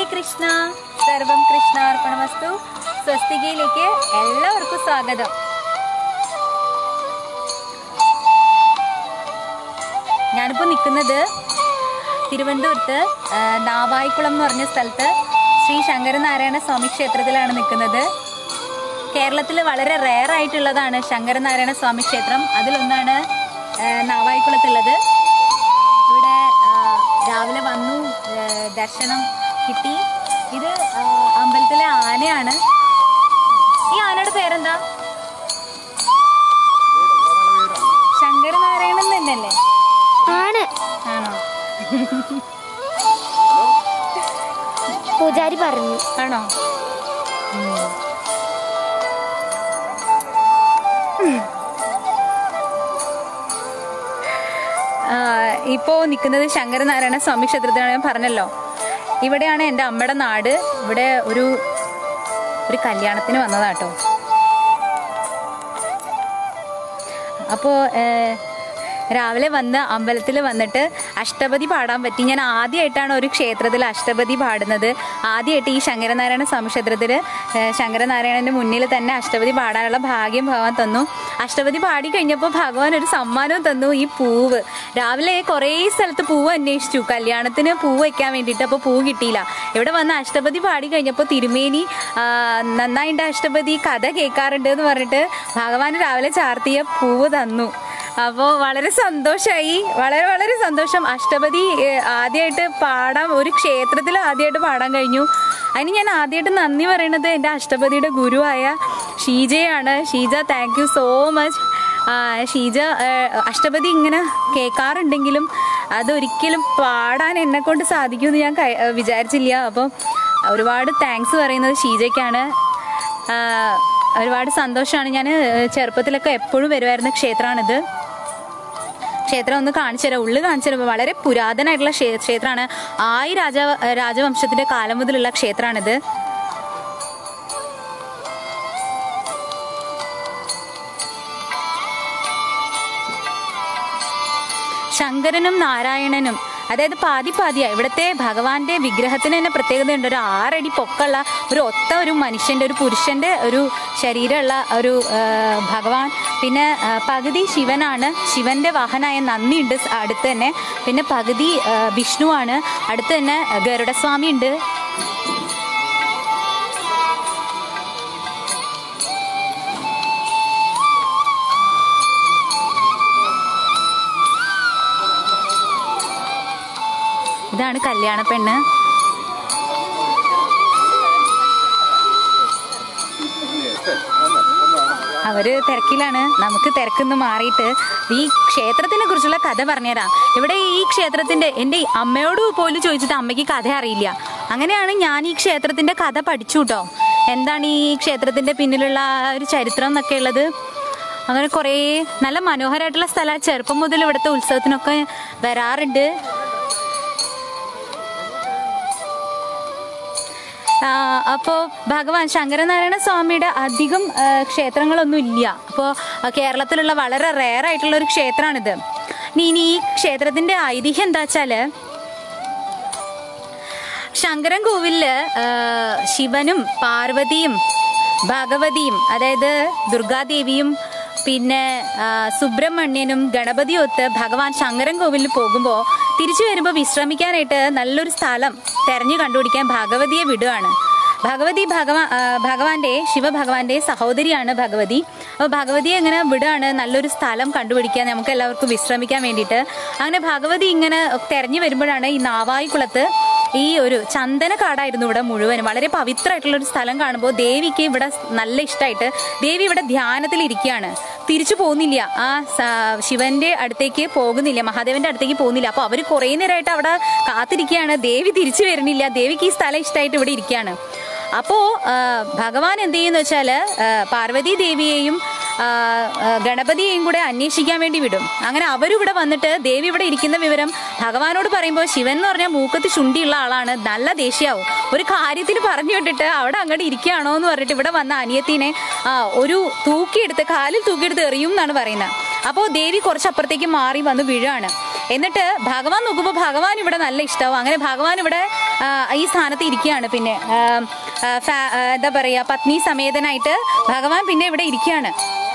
കൃഷ്ണ സർവം കൃഷ്ണാർപ്പണമസ്തു സ്വസ്തികയിലേക്ക് എല്ലാവർക്കും സ്വാഗതം ഞാനിപ്പോൾ നിൽക്കുന്നത് തിരുവനന്തപുരത്ത് ആ, നാവായിക്കുളം എന്ന് പറഞ്ഞ സ്ഥലത്ത് ശ്രീ ശങ്കരനാരായണ സ്വാമി ക്ഷേത്രത്തിലാണ് നിൽക്കുന്നത് കേരളത്തിൽ വളരെ റെയർ ആയിട്ടുള്ളതാണ് ശങ്കരനാരായണ സ്വാമി ക്ഷേത്രം അതിലൊന്നാണ് ആ, നാവായിക്കുളത്തുള്ളത് ഇവിടെ ആ, രാവിലെ വന്നു ആ, ദർശനം കിട്ടി ഇത് ആ, അമ്പലത്തിലെ ആനയാണ് ഈ ആനയുടെ പേരെന്താ ശങ്കരനാരായണൻ തന്നെയല്ലേ ആണ് ആണോ പൂജാരി പറഞ്ഞു ആണോ ഇപ്പോൾ നിൽക്കുന്നത് ശങ്കരനാരായണ സ്വാമി ക്ഷേത്രത്തിലാണ് ഞാൻ പറഞ്ഞല്ലോ ഇവിടെയാണ് എൻ്റെ അമ്മയുടെ നാട് ഇവിടെ ഒരു ഒരു കല്യാണത്തിന് വന്നതാട്ടോ അപ്പോൾ രാവിലെ വന്ന് അമ്പലത്തിൽ വന്നിട്ട് അഷ്ടപതി പാടാൻ പറ്റി ഞാൻ ആദ്യമായിട്ടാണ് ഒരു ക്ഷേത്രത്തിൽ അഷ്ടപതി പാടുന്നത് ആദ്യമായിട്ട് ഈ ശങ്കരനാരായണ സ്വാമി ക്ഷേത്രത്തിൽ ശങ്കരനാരായണൻ്റെ മുന്നിൽ തന്നെ അഷ്ടപതി പാടാനുള്ള ഭാഗ്യം ഭഗവാൻ തന്നു അഷ്ടപതി പാടി കഴിഞ്ഞപ്പോൾ ഭഗവാൻ ഒരു സമ്മാനവും തന്നു ഈ പൂവ് രാവിലെ കുറേ സ്ഥലത്ത് പൂവ് അന്വേഷിച്ചു കല്യാണത്തിന് പൂവ് വയ്ക്കാൻ വേണ്ടിയിട്ട് അപ്പോൾ പൂവ് കിട്ടിയില്ല ഇവിടെ വന്ന് അഷ്ടപതി പാടി കഴിഞ്ഞപ്പോൾ തിരുമേനി ആ, നന്നായിട്ട് അഷ്ടപതി കഥ കേൾക്കാറുണ്ട് എന്ന് പറഞ്ഞിട്ട് ഭഗവാൻ രാവിലെ ചാർത്തിയ പൂവ് തന്നു അപ്പോൾ വളരെ സന്തോഷമായി വളരെ വളരെ സന്തോഷം അഷ്ടപതി ആദ്യമായിട്ട് പാടാൻ ഒരു ക്ഷേത്രത്തിൽ ആദ്യമായിട്ട് പാടാൻ കഴിഞ്ഞു അതിന് ഞാൻ ആദ്യമായിട്ട് നന്ദി പറയുന്നത് എൻ്റെ അഷ്ടപതിയുടെ ഗുരുവായ ഷീജയാണ് Sheeja thank you so much Sheeja ആ, അഷ്ടപതി ഇങ്ങനെ കേൾക്കാറുണ്ടെങ്കിലും അതൊരിക്കലും പാടാൻ എന്നെ കൊണ്ട് സാധിക്കുമെന്ന് ഞാൻ കൈ- ആ, വിചാരിച്ചില്ല അപ്പം ഒരുപാട് താങ്ക്സ് പറയുന്നത് ഷീജയ്ക്കാണ് ആ, ഒരുപാട് സന്തോഷമാണ് ഞാൻ ചെറുപ്പത്തിലൊക്കെ എപ്പോഴും വരുമായിരുന്ന ക്ഷേത്രമാണിത് ക്ഷേത്രം ഒന്ന് കാണിച്ചു തരാം ഉള്ളു കാണിച്ചു തരാം വളരെ പുരാതനമായിട്ടുള്ള ക്ഷേ- ക്ഷേത്രമാണ് ആയി രാജ രാജവംശത്തിന്റെ കാലം മുതലുള്ള ക്ഷേത്രമാണിത് ശങ്കരനും നാരായണനും അതായത് പാതി പാതിയാ ഇവിടുത്തെ ഭഗവാന്റെ വിഗ്രഹത്തിന് തന്നെ പ്രത്യേകതയുണ്ട് ഒരു ആറടി പൊക്കമുള്ള ഒരു ഒത്ത ഒരു മനുഷ്യന്റെ ഒരു പുരുഷന്റെ ഒരു ശരീരമുള്ള ഒരു ആ, ഭഗവാൻ പിന്നെ ആ, പകുതി ശിവനാണ് ശിവന്റെ വാഹനായ നന്ദിയുണ്ട് സ് അടുത്ത് തന്നെ പിന്നെ പകുതി ആ, വിഷ്ണുവാണ് അടുത്ത് തന്നെ ഗരുഡസ്വാമി ഉണ്ട് ഇതാണ് കല്യാണ പെണ്ണ് അവര് തിരക്കിലാണ് നമുക്ക് തിരക്കൊന്ന് മാറിയിട്ട് ഈ ക്ഷേത്രത്തിനെ കുറിച്ചുള്ള കഥ പറഞ്ഞുതരാം ഇവിടെ ഈ ക്ഷേത്രത്തിന്റെ എൻ്റെ അമ്മയോട് പോലും ചോദിച്ചിട്ട് അമ്മയ്ക്ക് കഥ അറിയില്ല അങ്ങനെയാണ് ഞാൻ ഈ ക്ഷേത്രത്തിന്റെ കഥ പഠിച്ചു കേട്ടോ എന്താണ് ഈ ക്ഷേത്രത്തിന്റെ പിന്നിലുള്ള ആ ഒരു ചരിത്രം എന്നൊക്കെ ഉള്ളത് അങ്ങനെ കുറേ നല്ല മനോഹരമായിട്ടുള്ള സ്ഥലമാണ് ചെറുപ്പം മുതൽ ഇവിടുത്തെ ഉത്സവത്തിനൊക്കെ വരാറുണ്ട് അപ്പോൾ ഭഗവാൻ ശങ്കരനാരായണ സ്വാമിയുടെ അധികം ആ, ക്ഷേത്രങ്ങളൊന്നും ഇല്ല അപ്പോൾ കേരളത്തിലുള്ള വളരെ റെയർ ആയിട്ടുള്ള ഒരു ക്ഷേത്രമാണിത് ഇനി ഇനി ഈ ക്ഷേത്രത്തിന്റെ ഐതിഹ്യം എന്താ വെച്ചാല് ശങ്കരൻ കോവിലില് ആ, ശിവനും പാർവതിയും ഭഗവതിയും അതായത് ദുർഗാദേവിയും പിന്നെ ആ, സുബ്രഹ്മണ്യനും ഗണപതിയും ഒത്ത് ഭഗവാൻ ശങ്കരൻ കോവിലിൽ പോകുമ്പോൾ തിരിച്ചു വരുമ്പോൾ വിശ്രമിക്കാനായിട്ട് നല്ലൊരു സ്ഥലം തെരഞ്ഞു കണ്ടുപിടിക്കാൻ ഭഗവതിയെ വിടുകയാണ് ഭഗവതി ഭഗവാ ആ, ഭഗവാന്റെ ശിവഭഗവാന്റെ സഹോദരിയാണ് ഭഗവതി അപ്പോൾ ഭഗവതിയെ ഇങ്ങനെ വിടുകയാണ് നല്ലൊരു സ്ഥലം കണ്ടുപിടിക്കാൻ നമുക്ക് എല്ലാവർക്കും വിശ്രമിക്കാൻ വേണ്ടിയിട്ട് അങ്ങനെ ഭഗവതി ഇങ്ങനെ തെരഞ്ഞു വരുമ്പോഴാണ് ഈ നാവായിക്കുളത്ത് ഈ ഒരു ചന്ദന കാടായിരുന്നു ഇവിടെ മുഴുവനും വളരെ പവിത്രമായിട്ടുള്ള ഒരു സ്ഥലം കാണുമ്പോൾ ദേവിക്ക് ഇവിടെ നല്ല ഇഷ്ടമായിട്ട് ദേവി ഇവിടെ ധ്യാനത്തിൽ ഇരിക്കുകയാണ് തിരിച്ചു പോകുന്നില്ല ആ സ- ശിവന്റെ അടുത്തേക്ക് പോകുന്നില്ല മഹാദേവന്റെ അടുത്തേക്ക് പോകുന്നില്ല അപ്പൊ അവര് കുറെ നേരമായിട്ട് അവിടെ കാത്തിരിക്കുകയാണ് ദേവി തിരിച്ചു വരുന്നില്ല ദേവിക്ക് ഈ സ്ഥലം ഇഷ്ടമായിട്ട് ഇവിടെ ഇരിക്കുകയാണ് അപ്പോ ആ, ഭഗവാൻ എന്ത് ചെയ്യുന്ന വെച്ചാല് ആ, പാർവതി ദേവിയെയും ആ, ആ, ഗണപതിയെയും കൂടെ അന്വേഷിക്കാൻ വേണ്ടി വിടും അങ്ങനെ അവരും ഇവിടെ വന്നിട്ട് ദേവി ഇവിടെ ഇരിക്കുന്ന വിവരം ഭഗവാനോട് പറയുമ്പോൾ ശിവൻ എന്ന് പറഞ്ഞാൽ മൂക്കത്ത് ചുണ്ടിയുള്ള ആളാണ് നല്ല ദേഷ്യാവും ഒരു കാര്യത്തിന് പറഞ്ഞു വിട്ടിട്ട് അവിടെ അങ്ങോട്ട് ഇരിക്കുകയാണോ എന്ന് പറഞ്ഞിട്ട് ഇവിടെ വന്ന അനിയത്തിനെ ആ, ഒരു തൂക്കിയെടുത്ത് കാലിൽ തൂക്കിയെടുത്ത് എറിയും എന്നാണ് പറയുന്നത് അപ്പോൾ ദേവി കുറച്ച് അപ്പുറത്തേക്ക് മാറി വന്ന് വീഴാണ് എന്നിട്ട് ഭഗവാൻ നോക്കുമ്പോൾ ഭഗവാൻ ഇവിടെ നല്ല ഇഷ്ടമാവും അങ്ങനെ ഭഗവാൻ ഇവിടെ ആ, ഈ സ്ഥാനത്ത് ഇരിക്കുകയാണ് പിന്നെ ആ, ആ, ഫാ- ആ, എന്താ പറയുക പത്നി സമേതനായിട്ട് ഭഗവാൻ പിന്നെ ഇവിടെ ഇരിക്കുകയാണ്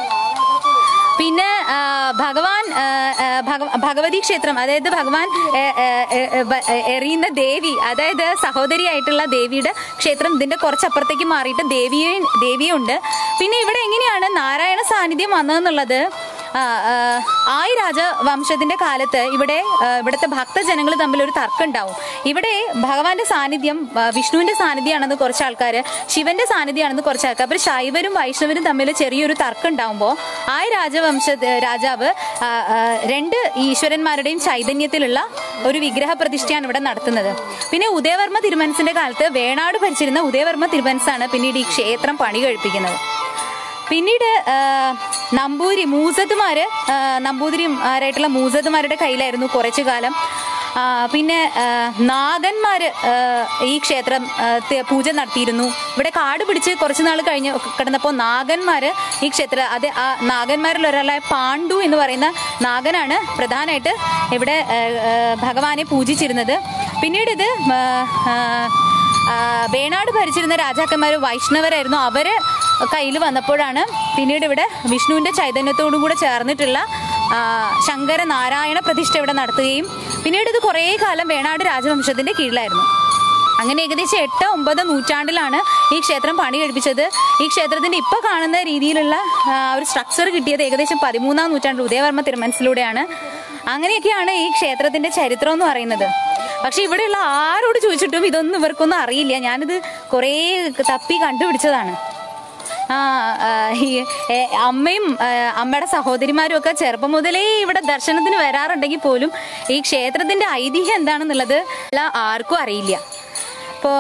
പിന്നെ ആ, ഭഗവാൻ ആ, ആ, ഭഗ- ഭഗവതി ക്ഷേത്രം അതായത് ഭഗവാൻ എ, എ, എ, എ, ബ- എ, എറിയുന്ന ദേവി അതായത് സഹോദരിയായിട്ടുള്ള ദേവിയുടെ ക്ഷേത്രം ഇതിന്റെ കുറച്ചപ്പുറത്തേക്ക് മാറിയിട്ട് ദേവിയെ ദേവിയുണ്ട് പിന്നെ ഇവിടെ എങ്ങനെയാണ് നാരായണ സാന്നിധ്യം വന്നതെന്നുള്ളത് ആ, ആ, ആയി രാജവംശത്തിന്റെ കാലത്ത് ഇവിടെ ആ, ഇവിടുത്തെ ഭക്തജനങ്ങൾ തമ്മിൽ ഒരു തർക്കം ഉണ്ടാവും ഇവിടെ ഭഗവാന്റെ സാന്നിധ്യം ആ, വിഷ്ണുവിന്റെ സാന്നിധ്യമാണെന്ന് കുറച്ച് ആൾക്കാർ ശിവന്റെ സാന്നിധ്യമാണെന്ന് കുറച്ച് ആൾക്കാർ അപ്പോൾ ശൈവരും വൈഷ്ണവരും തമ്മിൽ ചെറിയൊരു തർക്കം ഉണ്ടാവുമ്പോൾ ആയി രാജവംശ രാജാവ് ആ, ആ, രണ്ട് ഈശ്വരന്മാരുടെയും ചൈതന്യത്തിലുള്ള ഒരു വിഗ്രഹ പ്രതിഷ്ഠയാണ് ഇവിടെ നടത്തുന്നത് പിന്നെ ഉദയവർമ്മ തിരുമനസിന്റെ കാലത്ത് വേണാട് ഭരിച്ചിരുന്ന ഉദയവർമ്മ തിരുമനസാണ് പിന്നീട് ഈ ക്ഷേത്രം പണി കഴിപ്പിക്കുന്നത് പിന്നീട് ആ, നമ്പൂരി മൂസത്തുമാര് ആ, നമ്പൂതിരിമാരായിട്ടുള്ള മൂസത്തുമാരുടെ കയ്യിലായിരുന്നു കുറച്ചു കാലം ആ, പിന്നെ ആ, നാഗന്മാര് ആ, ഈ ക്ഷേത്രം ആ, ത- പൂജ നടത്തിയിരുന്നു ഇവിടെ കാട് പിടിച്ച് കുറച്ചു നാൾ കഴിഞ്ഞ് കിടന്നപ്പോൾ നാഗന്മാര് ഈ ക്ഷേത്ര അത് ആ നാഗന്മാരിൽ ഒരാളായ പാണ്ഡു എന്ന് പറയുന്ന നാഗനാണ് പ്രധാനമായിട്ട് ഇവിടെ ആ, ആ, ഭഗവാനെ പൂജിച്ചിരുന്നത് പിന്നീട് ഇത് ആ, ആ, ആ, വേണാട് ഭരിച്ചിരുന്ന രാജാക്കന്മാർ വൈഷ്ണവരായിരുന്നു അവര് കയ്യിൽ വന്നപ്പോഴാണ് പിന്നീട് ഇവിടെ വിഷ്ണുവിന്റെ ചൈതന്യത്തോടും കൂടെ ചേർന്നിട്ടുള്ള ആ, ശങ്കര നാരായണ പ്രതിഷ്ഠ ഇവിടെ നടത്തുകയും പിന്നീട് ഇത് കുറേ കാലം വേണാട് രാജവംശത്തിന്റെ കീഴിലായിരുന്നു അങ്ങനെ ഏകദേശം എട്ട് ഒമ്പത് നൂറ്റാണ്ടിലാണ് ഈ ക്ഷേത്രം പണി കഴിപ്പിച്ചത് ഈ ക്ഷേത്രത്തിന്റെ ഇപ്പൊ കാണുന്ന രീതിയിലുള്ള ആ, ഒരു സ്ട്രക്ചർ കിട്ടിയത് ഏകദേശം പതിമൂന്നാം നൂറ്റാണ്ടിൽ ഉദയവർമ്മ തിരുമനസിലൂടെയാണ് അങ്ങനെയൊക്കെയാണ് ഈ ക്ഷേത്രത്തിന്റെ ചരിത്രം എന്ന് പറയുന്നത് പക്ഷെ ഇവിടെയുള്ള ആരോട് ചോദിച്ചിട്ടും ഇതൊന്നും ഇവർക്കൊന്നും അറിയില്ല ഞാനിത് കുറേ തപ്പി കണ്ടുപിടിച്ചതാണ് ആ ആ, ഈ ഏ, അമ്മയും ആ, അമ്മയുടെ സഹോദരിമാരും ഒക്കെ ചെറുപ്പം മുതലേ ഇവിടെ ദർശനത്തിന് വരാറുണ്ടെങ്കിൽ പോലും ഈ ക്ഷേത്രത്തിന്റെ ഐതിഹ്യം എന്താണെന്നുള്ളത് എല്ലാ ആർക്കും അറിയില്ല ഇപ്പോ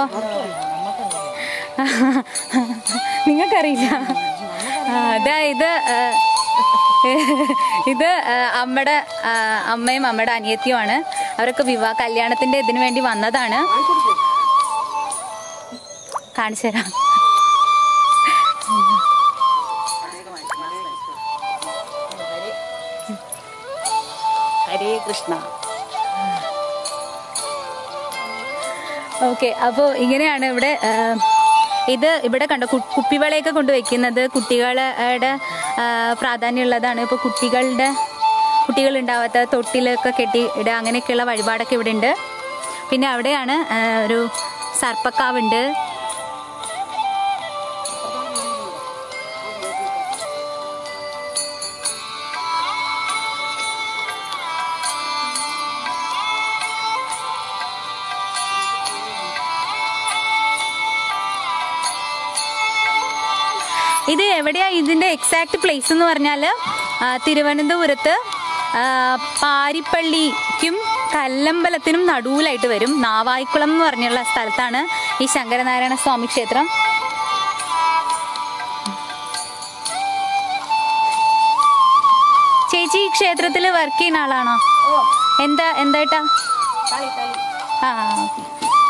നിങ്ങൾക്കറിയില്ല ആ, അതായത് ആ, ഇത് ആ, അമ്മയുടെ ആ, അമ്മയും അമ്മയുടെ അനിയത്തിയുമാണ് അവരൊക്കെ വിവാഹ കല്യാണത്തിന്റെ ഇതിനു വേണ്ടി വന്നതാണ് കാണിച്ചു തരാം ഹരേ കൃഷ്ണ ഓക്കെ അപ്പോൾ ഇങ്ങനെയാണ് ഇവിടെ ആ, ഇത് ഇവിടെ കണ്ടോ കു- കുപ്പിവളയൊക്കെ കൊണ്ട് വെക്കുന്നത് കുട്ടികളുടെ ആ, പ്രാധാന്യമുള്ളതാണ് ഇപ്പോൾ കുട്ടികളുടെ കുട്ടികൾ ഉണ്ടാവാത്ത തൊട്ടിലൊക്കെ കെട്ടി ഇടുക അങ്ങനെയൊക്കെയുള്ള വഴിപാടൊക്കെ ഇവിടെ ഉണ്ട് പിന്നെ അവിടെയാണ് ആ, ഒരു സർപ്പക്കാവുണ്ട് ഇത് എവിടെയാ ഇതിന്റെ എക്സാക്ട് പ്ലേസ് എന്ന് പറഞ്ഞാൽ തിരുവനന്തപുരത്ത് ആ, പാരിപ്പള്ളിക്കും കല്ലമ്പലത്തിനും നടുവിലായിട്ട് വരും നാവായിക്കുളം എന്ന് പറഞ്ഞുള്ള സ്ഥലത്താണ് ഈ ശങ്കരനാരായണ സ്വാമി ക്ഷേത്രം ചേച്ചി ഈ ക്ഷേത്രത്തിൽ വർക്ക് ചെയ്യുന്ന ആളാണോ എന്താ എന്തായിട്ടാ ആ ഓക്കെ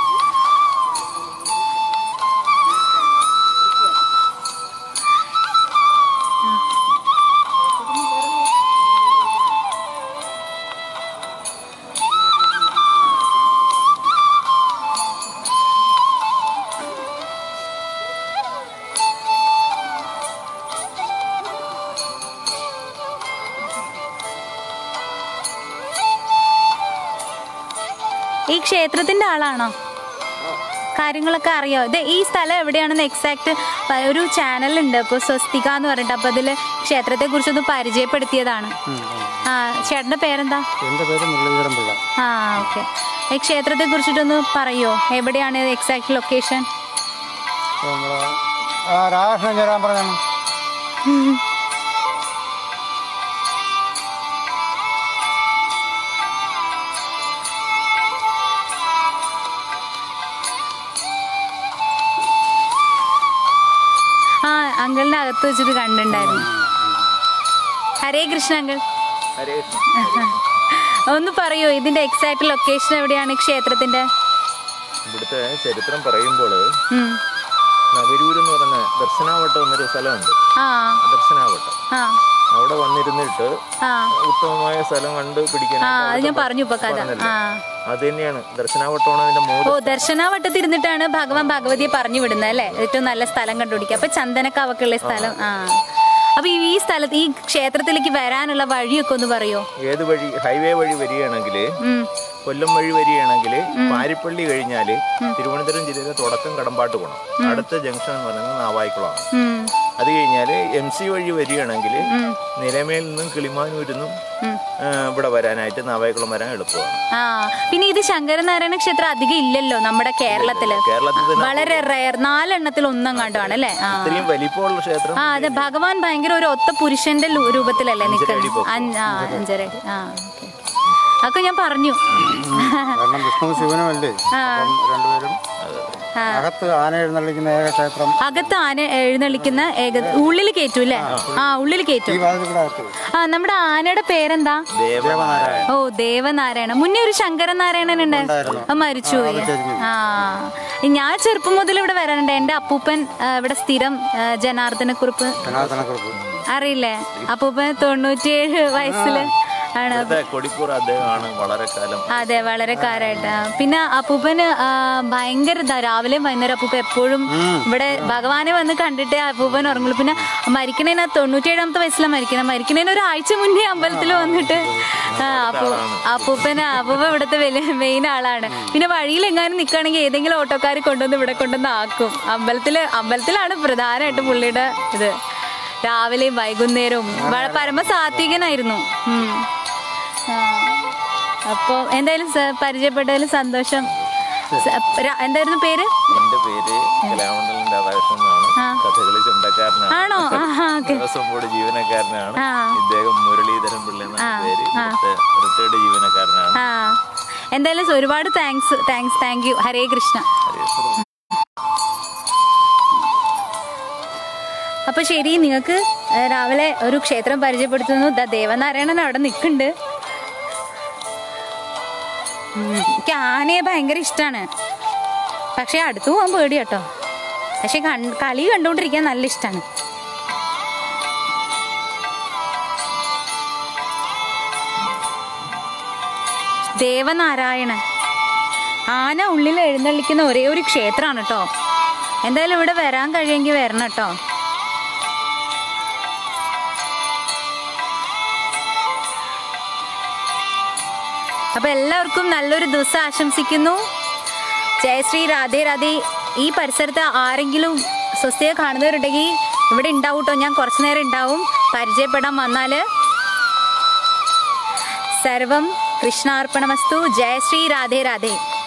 ഈ ക്ഷേത്രത്തിന്റെ ആളാണോ കാര്യങ്ങളൊക്കെ അറിയോ ഇത് ഈ സ്ഥലം എവിടെയാണെന്ന് എക്സാക്ട് ഒരു ചാനലുണ്ട് ഇപ്പോൾ സ്വസ്തിക എന്ന് പറഞ്ഞിട്ട് അപ്പോൾ അതിൽ ക്ഷേത്രത്തെ കുറിച്ചൊന്ന് പരിചയപ്പെടുത്തിയതാണ് ആ ചേട്ടന്റെ പേരെന്താ എൻ്റെ പേര് മുരളീധരൻ പിള്ള ആ ഓക്കെ ഈ ക്ഷേത്രത്തെ കുറിച്ചിട്ടൊന്ന് പറയോ എവിടെയാണ് എക്സാക്ട് ലൊക്കേഷൻ നമ്മളെ ആ രാധാകൃഷ്ണൻ ചേരാൻ പറഞ്ഞാണ് ആ അങ്കിളിന്റെ അകത്ത് വെച്ചിട്ട് കണ്ടിട്ടുണ്ടായിരുന്നു ഹരേ കൃഷ്ണ അങ്കിൾ ഒന്ന് പറയോ ഇതിന്റെ എക്സാക്ട് ലൊക്കേഷൻ എവിടെയാണ് ഈ ക്ഷേത്രത്തിന്റെ ഇവിടുത്തെ ചരിത്രം പറയുമ്പോൾ ഉം. നഗരൂർ എന്ന് പറഞ്ഞ ദർശനാവട്ടം എന്നൊരു സ്ഥലമുണ്ട് ആ ദർശനാവട്ടം ആ അവിടെ വന്നിരുന്നിട്ട് ആ ഉത്തമമായ സ്ഥലം കണ്ട് പിടിക്കാൻ ആ അത് ഞാൻ പറഞ്ഞു ഇപ്പൊ കഥ ആ അത് തന്നെയാണ് ദർശനാവട്ടമാണ് അതിന്റെ ഓ മൂന്ന് ദർശനാവട്ടത്തിൽ ഇരുന്നിട്ടാണ് ഭഗവാൻ ഭഗവതിയെ പറഞ്ഞു വിടുന്നത് അല്ലേ ഏറ്റവും നല്ല സ്ഥലം കണ്ടുപിടിക്കുക അപ്പൊ ചന്ദനക്കാവൊക്കെയുള്ള സ്ഥലം ആ അപ്പൊ ഈ സ്ഥലത്ത് ഈ ക്ഷേത്രത്തിലേക്ക് വരാനുള്ള വഴിയൊക്കെ ഒന്ന് പറയോ ഏത് വഴി ഹൈവേ വഴി വരികയാണെങ്കിൽ ഉം കൊല്ലം വഴി വരികയാണെങ്കിൽ പാരിപ്പള്ളി കഴിഞ്ഞാൽ തിരുവനന്തപുരം ജില്ലയിലെ തുടക്കം കടമ്പാട്ട് പോകണം അടുത്ത ജംഗ്ഷൻ എന്ന് പറയുന്നത് നാവായിക്കുളമാണ് ഉം അത് കഴിഞ്ഞാൽ എം സി വഴി വരികയാണെങ്കിൽ നിലമേൽ നിന്നും കിളിമാനൂരിൽ നിന്നും ആ, ഇവിടെ വരാനായിട്ട് നാവായിക്കുളം വരാൻ എളുപ്പമാണ് ആ പിന്നെ ഇത് ശങ്കരനാരായണ ക്ഷേത്രം അധികം ഇല്ലല്ലോ നമ്മുടെ കേരളത്തില് കേരളത്തിൽ തന്നെ വളരെ റയർ നാലെണ്ണത്തിൽ ഒന്നും കണ്ടാണ് അല്ലേ ആ ഇത്രയും വലിപ്പമുള്ള ക്ഷേത്രം ആ അതെ ഭഗവാൻ ഭയങ്കര ഒരു ഒത്ത പുരുഷന്റെ ലു- രൂപത്തിലല്ലേ അടി നിൽക്കുന്നത് പൊക്കം. അഞ്ച്- ആ അഞ്ചര അടി ആ ഓക്കെ അതൊക്കെ ഞാൻ പറഞ്ഞു കാരണം വിഷ്ണു ശിവനുമല്ലേ അപ്പം രണ്ടുപേരും അകത്ത് ആന എഴുന്നള്ളിക്കുന്ന ഏക ക്ഷേത്രം അകത്ത് ആന എഴുന്നള്ളിക്കുന്ന ഏക ഉള്ളിൽ കയറ്റു അല്ലേ ആ ഉള്ളിൽ ഈ കയറ്റും വാതിൽ കൂടെ അകത്ത് ആ നമ്മുടെ ആനയുടെ പേരെന്താ ദേവനാരായണ ഓ ദേവനാരായണ മുന്നേ ഒരു ശങ്കരനാരായണൻ ഉണ്ടായിരുന്നു അത് മരിച്ചുപോയി ആ ഞാൻ ചെറുപ്പം മുതൽ ഇവിടെ വരാനുണ്ട് എന്റെ അപ്പൂപ്പൻ ആ, ഇവിടെ സ്ഥിരം ആ, ജനാർദ്ദനക്കുറിപ്പ് ജനാർദ്ദനക്കുറിപ്പ് അറിയില്ലേ അപ്പൂപ്പൻ തൊണ്ണൂറ്റിയേഴ് വയസ്സില് ആണ് ഇവിടുത്തെ കൊടിക്കൂർ അദ്ദേഹമാണ് വളരെ കാലം അതെ വളരെ കാരായിട്ട് പിന്നെ അപ്പൂപ്പന് ആ, ഭയങ്കര ഇതാ രാവിലെയും വൈകുന്നേരം അപ്പൂപ്പ എപ്പോഴും ഇവിടെ ഭഗവാനെ വന്ന് കണ്ടിട്ടേ അപ്പൂപ്പൻ ഉറങ്ങുള്ളൂ പിന്നെ മരിക്കണേന് ആ തൊണ്ണൂറ്റിയേഴാമത്തെ വയസ്സിലാണ് മരിക്കണം മരിക്കണേന് ഒരാഴ്ച മുന്നേ അമ്പലത്തിൽ വന്നിട്ട് ആ, അപ്പൂ അപ്പൂപ്പന് അപ്പൂപ്പ ഇവിടുത്തെ വലിയ മെയിൻ ആളാണ് പിന്നെ വഴിയിൽ എങ്ങാനും നിൽക്കുകയാണെങ്കിൽ ഏതെങ്കിലും ഓട്ടോക്കാർ കൊണ്ടുവന്ന് ഇവിടെ കൊണ്ടുവന്ന് ആക്കും അമ്പലത്തില് അമ്പലത്തിലാണ് പ്രധാനമായിട്ട് പുള്ളിയുടെ ഇത് രാവിലെയും വൈകുന്നേരവും വ- പരമ സാത്വികനായിരുന്നു ഉം. ആ. അപ്പൊ എന്തായാലും സ- പരിചയപ്പെട്ടതിൽ സന്തോഷം സ- ര- എന്തായിരുന്നു പേര് എന്റെ പേര് കലാമണ്ഡലം രാധാകൃഷ്ണൻ എന്നാണ് കഥകളി ചണ്ടക്കാരനാണ് ആണോ ആഹാ ഓക്കെ ദേവസ്വം ബോർഡ് ജീവനക്കാരനാണ് ആ. ഇദ്ദേഹം മുരളീധരൻ പിള്ള എന്നാണ് പേര് ഇവിടുത്തെ റിട്ടയർഡ് ജീവനക്കാരനാണ് ആ എന്തായാലും ഒരുപാട് thanks thanks thank you Hare Krishna Hare അപ്പൊ ശരി നിങ്ങൾക്ക് ഏഹ്, രാവിലെ ഒരു ക്ഷേത്രം പരിചയപ്പെടുത്തുന്നു ദാ ദേവനാരായണൻ അവിടെ നിൽക്കുന്നുണ്ട് എനിക്ക് ആനയെ ഭയങ്കര ഇഷ്ടമാണ് പക്ഷെ അടുത്ത് പോകാൻ പേടി കേട്ടോ പക്ഷെ കൺ- കളി കണ്ടുകൊണ്ടിരിക്കാൻ നല്ല ഇഷ്ടമാണ് ദേവനാരായണൻ ആന ഉള്ളിൽ എഴുന്നള്ളിക്കുന്ന ഒരേ ഒരു ക്ഷേത്രമാണ് കേട്ടോ എന്തായാലും ഇവിടെ വരാൻ കഴിയുമെങ്കിൽ വരണം കേട്ടോ അപ്പൊ എല്ലാവർക്കും നല്ലൊരു ദിവസം ആശംസിക്കുന്നു ജയശ്രീ രാധേ രാധേ ഈ പരിസരത്ത് ആരെങ്കിലും സ്വസ്ഥയെ കാണുന്നവരുണ്ടെങ്കിൽ ഇവിടെ ഉണ്ടാവും കേട്ടോ ഞാൻ കുറച്ചു നേരം ഉണ്ടാവും പരിചയപ്പെടാൻ വന്നാല് സർവം കൃഷ്ണാർപ്പണമസ്തു ജയശ്രീ രാധേ രാധേ